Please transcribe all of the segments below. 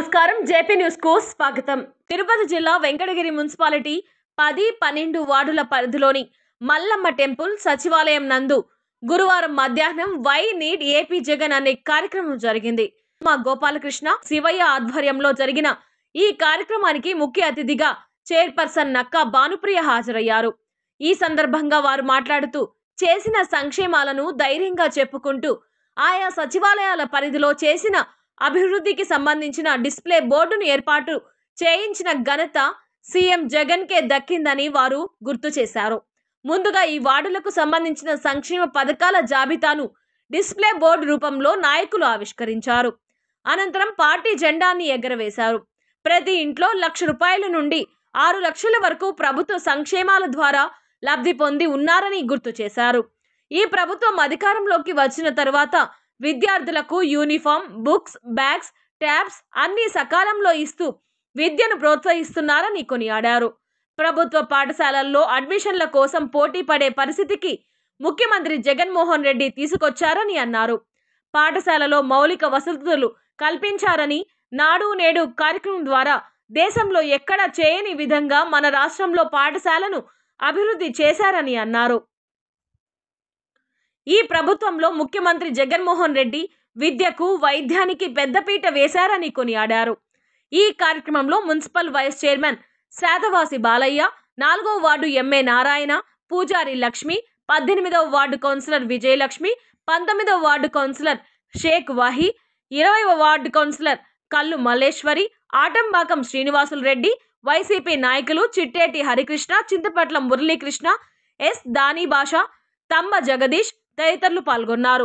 నమస్కారం JP news కు స్వాగతం తిరుపతి జిల్లా వెంకటగిరి మున్సిపాలిటీ పది పన్నెండు వార్డుల పరిధిలోని మల్లమ్మ టెంపుల్ సచివాలయం నందు గురువారం మధ్యాహ్నం వై నీడ్ ఏపీ జగన్ అనే కార్యక్రమం జరిగింది మా గోపాలకృష్ణ శివయ్య ఆధ్వర్యంలో జరిగిన ఈ కార్యక్రమానికి ముఖ్య అతిథిగా చైర్పర్సన్ నక్కా భానుప్రియ హాజరయ్యారు ఈ సందర్భంగా వారు మాట్లాడుతూ చేసిన సంక్షేమాలను ధైర్యంగా చెప్పుకుంటూ ఆయా సచివాలయాల పరిధిలో చేసిన అభివృద్ధికి సంబంధించిన డిస్ప్లే బోర్డును ఏర్పాటు చేయించిన ఘనత సీఎం జగన్ కే దక్కిందని వారు గుర్తు చేశారు ముందుగా ఈ వార్డులకు సంబంధించిన సంక్షేమ పథకాల జాబితాను డిస్ప్లే బోర్డు రూపంలో నాయకులు ఆవిష్కరించారు అనంతరం పార్టీ జెండాన్ని ఎగరవేశారు ప్రతి ఇంట్లో లక్ష రూపాయల నుండి ఆరు లక్షల వరకు ప్రభుత్వ సంక్షేమాల ద్వారా లబ్ధి పొంది ఉన్నారని గుర్తు చేశారు ఈ ప్రభుత్వం అధికారంలోకి వచ్చిన తరువాత విద్యార్థులకు యూనిఫామ్ బుక్స్ బ్యాగ్స్ ట్యాబ్స్ అన్ని సకాలంలో ఇస్తూ విద్యను ప్రోత్సహిస్తున్నారని కొనియాడారు ప్రభుత్వ పాఠశాలల్లో అడ్మిషన్ల కోసం పోటీ పడే పరిస్థితికి ముఖ్యమంత్రి జగన్మోహన్ రెడ్డి తీసుకొచ్చారని అన్నారు పాఠశాలలో మౌలిక వసతులు కల్పించారని నాడు నేడు కార్యక్రమం ద్వారా దేశంలో ఎక్కడ చేయని విధంగా మన రాష్ట్రంలో పాఠశాలను అభివృద్ధి చేశారని అన్నారు ఈ ప్రభుత్వంలో ముఖ్యమంత్రి జగన్మోహన్ రెడ్డి విద్యకు వైద్యానికి పెద్దపీట వేశారని కొనియాడారు ఈ కార్యక్రమంలో municipal vice chairman Satavasi Balayya నాలుగో వార్డు ఎంఏ నారాయణ పూజారి లక్ష్మి పద్దెనిమిదవ వార్డు కౌన్సిలర్ విజయలక్ష్మి పంతొమ్మిదవ వార్డు కౌన్సిలర్ షేక్ వాహి ఇరవైవ వార్డు కౌన్సిలర్ కల్లు మల్లేశ్వరి ఆటంబాకం శ్రీనివాసులు రెడ్డి వైసీపీ నాయకులు చిట్టేటి హరికృష్ణ చింతపట్ల మురళీకృష్ణ ఎస్ దాని భాష తమ్మ జగదీష్ తదితరులు పాల్గొన్నారు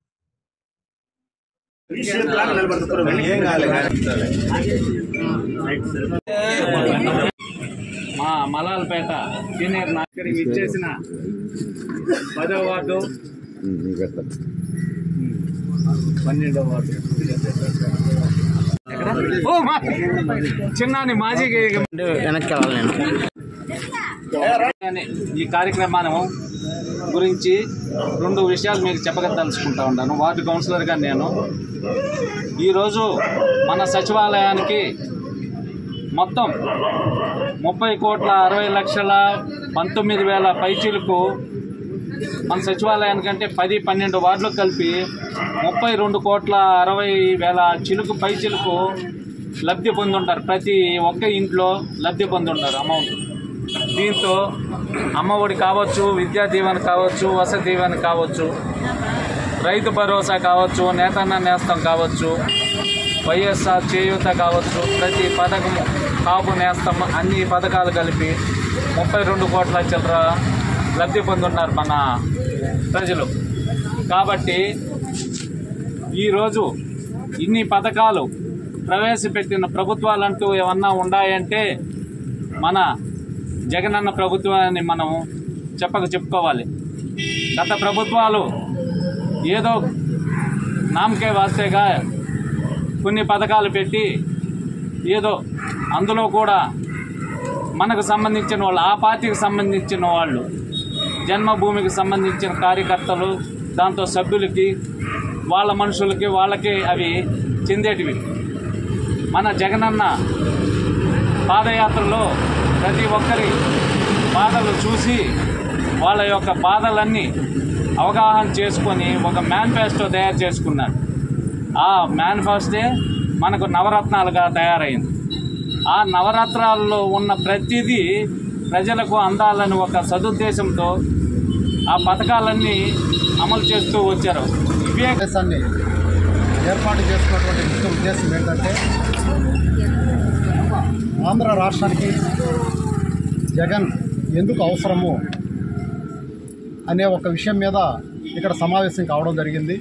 ఏం కాలే మా మలాల్పేట సీనియర్ నాయకుడికి ఇచ్చేసిన పదో వార్డు పన్నెండో వార్డు ఓ మా చిన్నాని మాజీ వెనక్కి వెళ్ళాలి నేను అని ఈ కార్యక్రమాన్ని గురించి రెండు విషయాలు మీకు చెప్పగదలుచుకుంటా ఉన్నాను వార్డు కౌన్సిలర్గా నేను ఈరోజు మన సచివాలయానికి మొత్తం ముప్పై కోట్ల అరవై లక్షల పంతొమ్మిది వేల పైచీలకు మన సచివాలయానికంటే పది పన్నెండు వార్డులు కలిపి ముప్పై రెండు కోట్ల అరవై వేల చిలుకు పై చిలుకు లబ్ధి పొందుంటారు ప్రతి ఒక్క ఇంట్లో లబ్ధి పొందుంటారు అమౌంట్ దీంతో అమ్మఒడి కావచ్చు విద్యా దీవెన కావచ్చు వసతి దీవెన కావచ్చు రైతు భరోసా కావచ్చు నేతన్న నేస్తం కావచ్చు వైఎస్ఆర్ చేయూత కావచ్చు ప్రతి పథకము కాపు నేస్తం అన్ని పథకాలు కలిపి ముప్పై రెండు కోట్ల చిల్లర లబ్ధి పొందున్నారు మన ప్రజలు కాబట్టి ఈరోజు ఇన్ని పథకాలు ప్రవేశపెట్టిన ప్రభుత్వాలంటూ ఏమన్నా ఉన్నాయంటే మన జగనన్న ప్రభుత్వాన్ని మనం చెప్పక చెప్పుకోవాలి గత ప్రభుత్వాలు ఏదో నామకే వాస్తేగా కొన్ని పథకాలు పెట్టి ఏదో అందులో కూడా మనకు సంబంధించిన వాళ్ళు ఆ పార్టీకి సంబంధించిన వాళ్ళు జన్మభూమికి సంబంధించిన కార్యకర్తలు దాంతో సభ్యులకి వాళ్ళ మనుషులకి వాళ్ళకి అవి చెందేటివి మన జగనన్న పాదయాత్రలో ప్రతి ఒక్కరి బాధలు చూసి వాళ్ళ యొక్క బాధలన్నీ అవగాహన చేసుకొని ఒక మేనిఫెస్టో తయారు చేసుకున్నాడు ఆ మేనిఫెస్టే మనకు నవరత్నాలుగా తయారైంది ఆ నవరత్నాల్లో ఉన్న ప్రతిదీ ప్రజలకు అందాలని ఒక సదుద్దేశంతో ఆ పథకాలన్నీ అమలు చేస్తూ వచ్చారు ఇవే దేశాన్ని ఏర్పాటు చేసుకున్నటువంటి ముఖ్య ఉద్దేశం ఏంటంటే ఆంధ్ర రాష్ట్రానికి జగన్ ఎందుకు అవసరము అనే ఒక విషయం మీద ఇక్కడ సమావేశం కావడం జరిగింది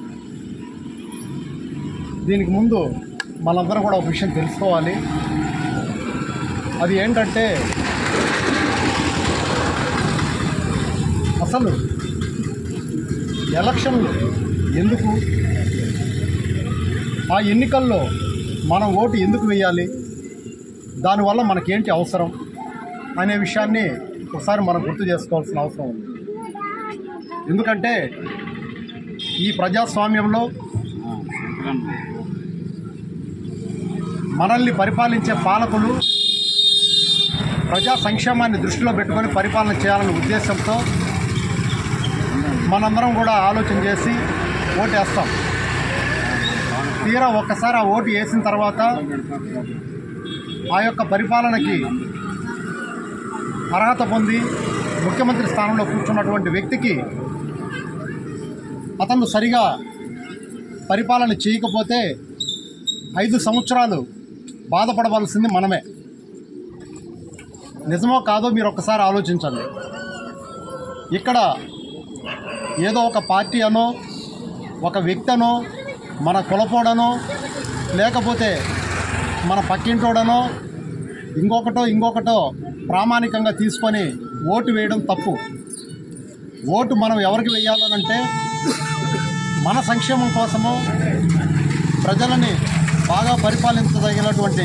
దీనికి ముందు మనందరం కూడా ఒక విషయం తెలుసుకోవాలి అది ఏంటంటే అసలు ఎలక్షన్లు ఎందుకు ఆ ఎన్నికల్లో మనం ఓటు ఎందుకు వేయాలి దానివల్ల మనకేంటి అవసరం అనే విషయాన్ని ఒకసారి మనం గుర్తు చేసుకోవాల్సిన అవసరం ఉంది ఎందుకంటే ఈ ప్రజాస్వామ్యంలో మనల్ని పరిపాలించే పాలకులు ప్రజా సంక్షేమాన్ని దృష్టిలో పెట్టుకొని పరిపాలన చేయాలనే ఉద్దేశంతో మనందరం కూడా ఆలోచన చేసి ఓటేస్తాం తీరా ఒక్కసారి ఆ ఓటు వేసిన తర్వాత ఆ యొక్క పరిపాలనకి అర్హత పొంది ముఖ్యమంత్రి స్థానంలో కూర్చున్నటువంటి వ్యక్తికి అతను సరిగా పరిపాలన చేయకపోతే ఐదు సంవత్సరాలు బాధపడవలసింది మనమే నిజమో కాదో మీరు ఒక్కసారి ఆలోచించండి ఇక్కడ ఏదో ఒక పార్టీ అనో ఒక వ్యక్తి అనో మన కులపోడనో లేకపోతే మన పక్కింటోడనో ఇంకొకటో ఇంకొకటో ప్రామాణికంగా తీసుకొని ఓటు వేయడం తప్పు ఓటు మనం ఎవరికి వేయాలనంటే మన సంక్షేమం కోసము ప్రజలని బాగా పరిపాలించదగినటువంటి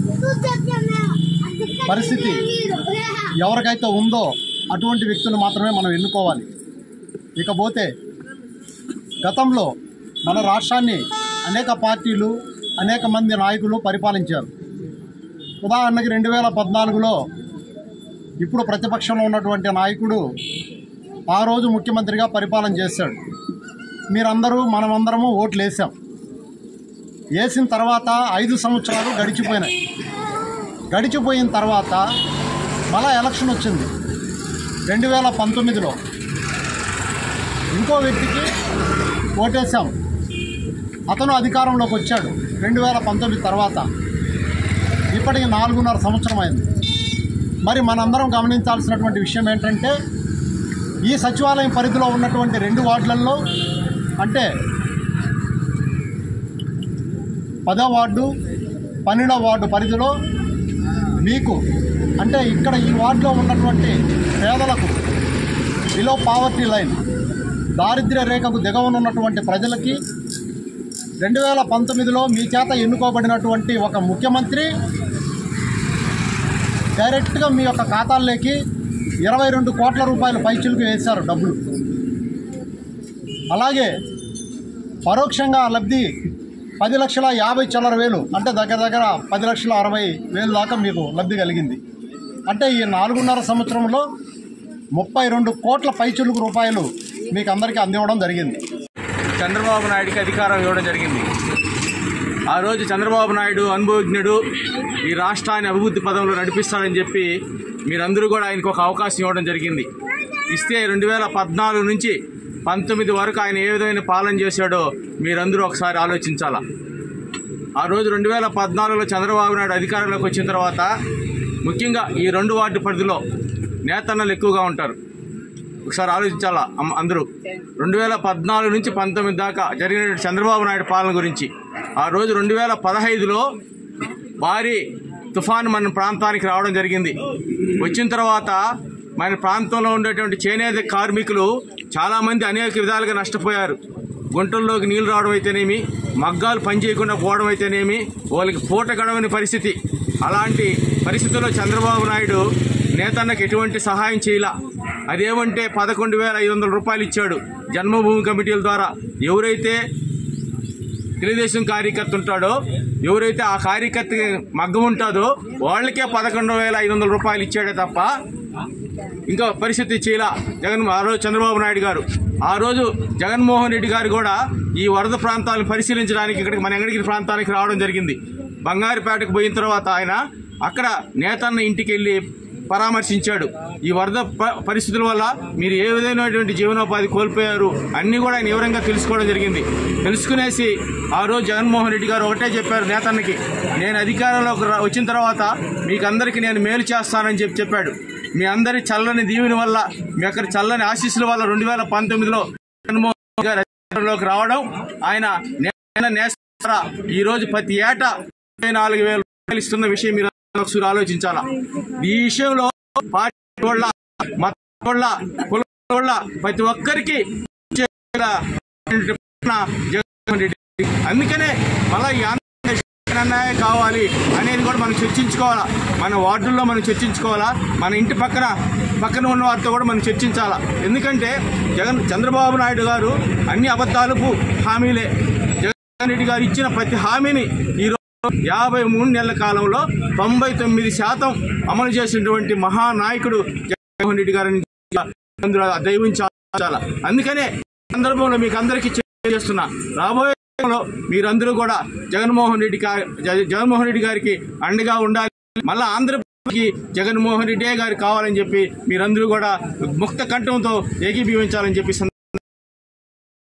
పరిస్థితి ఎవరికైతే ఉందో అటువంటి వ్యక్తులు మాత్రమే మనం ఎన్నుకోవాలి ఇకపోతే గతంలో మన రాష్ట్రాన్ని అనేక పార్టీలు అనేక మంది నాయకులు పరిపాలించారు ఉదాహరణకి రెండు వేల పద్నాలుగులో ఇప్పుడు ప్రతిపక్షంలో ఉన్నటువంటి నాయకుడు ఆ రోజు ముఖ్యమంత్రిగా పరిపాలన చేశాడు మీరందరూ మనమందరము ఓట్లు వేసాం వేసిన తర్వాత ఐదు సంవత్సరాలు గడిచిపోయినాయి గడిచిపోయిన తర్వాత మళ్ళా ఎలక్షన్ వచ్చింది రెండు వేల పంతొమ్మిదిలో ఇంకో వ్యక్తికి ఓటేశాం అతను అధికారంలోకి వచ్చాడు రెండు వేల పంతొమ్మిది తర్వాత ఇప్పటికి నాలుగున్నర సంవత్సరం అయింది మరి మనందరం గమనించాల్సినటువంటి విషయం ఏంటంటే ఈ సచివాలయం పరిధిలో ఉన్నటువంటి రెండు వార్డులలో అంటే పదో వార్డు పన్నెండవ వార్డు పరిధిలో మీకు అంటే ఇక్కడ ఈ వార్డులో ఉన్నటువంటి పేదలకు బిలో పావర్టీ లైన్ దారిద్ర్య రేఖకు దిగవనున్నటువంటి ప్రజలకి రెండు వేల పంతొమ్మిదిలో మీ చేత ఎన్నుకోబడినటువంటి ఒక ముఖ్యమంత్రి డైరెక్ట్గా మీ యొక్క ఖాతాల్లోకి ఇరవై రెండు కోట్ల రూపాయల పైచులకు వేశారు డబ్బులు అలాగే పరోక్షంగా లబ్ధి పది లక్షల యాభై చిల్లర వేలు అంటే దగ్గర దగ్గర పది లక్షల అరవై వేలు దాకా మీకు లబ్ధి కలిగింది అంటే ఈ నాలుగున్నర సంవత్సరంలో ముప్పై రెండు కోట్ల పైచులకు రూపాయలు మీకు అందరికీ అందివ్వడం జరిగింది చంద్రబాబు నాయుడికి అధికారం ఇవ్వడం జరిగింది ఆ రోజు చంద్రబాబు నాయుడు అనుభవజ్ఞుడు ఈ రాష్ట్రాన్ని అభివృద్ధి పదంలో నడిపిస్తాడని చెప్పి మీరందరూ కూడా ఆయనకు ఒక అవకాశం ఇవ్వడం జరిగింది ఇస్తే రెండు వేల పద్నాలుగు నుంచి పంతొమ్మిది వరకు ఆయన ఏ విధమైన పాలన చేశాడో మీరందరూ ఒకసారి ఆలోచించాలా ఆ రోజు రెండు వేల పద్నాలుగులో చంద్రబాబు నాయుడు అధికారంలోకి వచ్చిన తర్వాత ముఖ్యంగా ఈ రెండు వార్డు పరిధిలో నేతన్నలు ఎక్కువగా ఉంటారు ఒకసారి ఆలోచించాలా అమ్మ- అందరూ రెండు వేల పద్నాలుగు నుంచి పంతొమ్మిది దాకా జరిగిన చంద్రబాబు నాయుడు పాలన గురించి ఆ రోజు రెండు వేల పదహైదులో భారీ తుఫాను మన ప్రాంతానికి రావడం జరిగింది వచ్చిన తర్వాత మన ప్రాంతంలో ఉండేటువంటి చేనేత కార్మికులు చాలామంది అనేక విధాలుగా నష్టపోయారు గుంటల్లోకి నీళ్లు రావడం అయితేనేమి మగ్గాలు పనిచేయకుండా పోవడం అయితేనేమి వాళ్ళకి పూట గడవని పరిస్థితి అలాంటి పరిస్థితుల్లో చంద్రబాబు నాయుడు నేతన్నకు ఎటువంటి సహాయం చేయలా అదేమంటే పదకొండు వేల ఐదు వందల రూపాయలు ఇచ్చాడు జన్మభూమి కమిటీల ద్వారా ఎవరైతే తెలుగుదేశం కార్యకర్త ఉంటాడో ఎవరైతే ఆ కార్యకర్త మగ్గం ఉంటుందో వాళ్ళకే పదకొండు వేల ఐదు వందల రూపాయలు ఇచ్చాడే తప్ప ఇంకా పరిస్థితి చేయలా జగన్ ఆ రోజు చంద్రబాబు నాయుడు గారు ఆ రోజు జగన్మోహన్ రెడ్డి గారు కూడా ఈ వరద ప్రాంతాలను పరిశీలించడానికి ఇక్కడికి మన ఎంగడిగిరి ప్రాంతానికి రావడం జరిగింది బంగారుపేటకు పోయిన తర్వాత ఆయన అక్కడ నేతన్న ఇంటికి వెళ్ళి పరామర్శించాడు ఈ వరద ప- పరిస్థితుల వల్ల మీరు ఏ విధమైనటువంటి జీవనోపాధి కోల్పోయారు అన్నీ కూడా ఆయన వివరంగా తెలుసుకోవడం జరిగింది తెలుసుకునేసి ఆ రోజు జగన్మోహన్ రెడ్డి గారు ఒకటే చెప్పారు నేతన్నకి నేను అధికారంలోకి రా- వచ్చిన తర్వాత మీకు అందరికీ నేను మేలు చేస్తానని చెప్పి చెప్పాడు మీ అందరి చల్లని దీవెన వల్ల మీ యొక్క చల్లని ఆశీస్సుల వల్ల రెండు వేల పంతొమ్మిదిలో జగన్మోహన్ రెడ్డి గారు అధికారంలోకి రావడం ఆయన నే- నేస్తం ద్వారా ఈ రోజు ప్రతి ఏటా ఇరవై నాలుగు వేల రూపాయలు ఇస్తున్న విషయం మీరు ఒకసారి ఆలోచించాలా ఈ విషయంలో పార్టీ వాళ్ళ మత వాళ్ళ కుల వాళ్ళ ప్రతి ఒక్కరికి ఇచ్చేలా జగన్మోహన్ రెడ్డి అందుకనే మళ్ళీ ఈ ఆంధ్రప్రదేశ్ అన్యాయం కావాలి అనేది కూడా మనం చర్చించుకోవాలా మన వార్డుల్లో మనం చర్చించుకోవాలా మన ఇంటి పక్కన పక్కన ఉన్న వారితో కూడా మనం చర్చించాలా ఎందుకంటే జగన్ చంద్రబాబు నాయుడు గారు అన్ని అబద్ధాలకు హామీలే జగన్ రెడ్డి గారు ఇచ్చిన ప్రతి హామీని ఈ యాభై మూడు నెలల కాలంలో తొంభై తొమ్మిది శాతం అమలు చేసినటువంటి మహానాయకుడు జగన్మోహన్ రెడ్డి గారిని అందరూ దైవించాల అందుకనే ఈ సందర్భంలో మీకు అందరికీ చేస్తున్నా రాబోయే కాలంలో మీరందరూ కూడా జగన్మోహన్ రెడ్డి గా- జగ- జగన్మోహన్ రెడ్డి గారికి అండగా ఉండాలి మళ్ళా ఆంధ్రప్రదేశ్కి జగన్మోహన్ రెడ్డి గారు కావాలని చెప్పి మీరందరూ కూడా ముక్త కంఠంతో ఏకీభవించాలని చెప్పి సందర్భంగా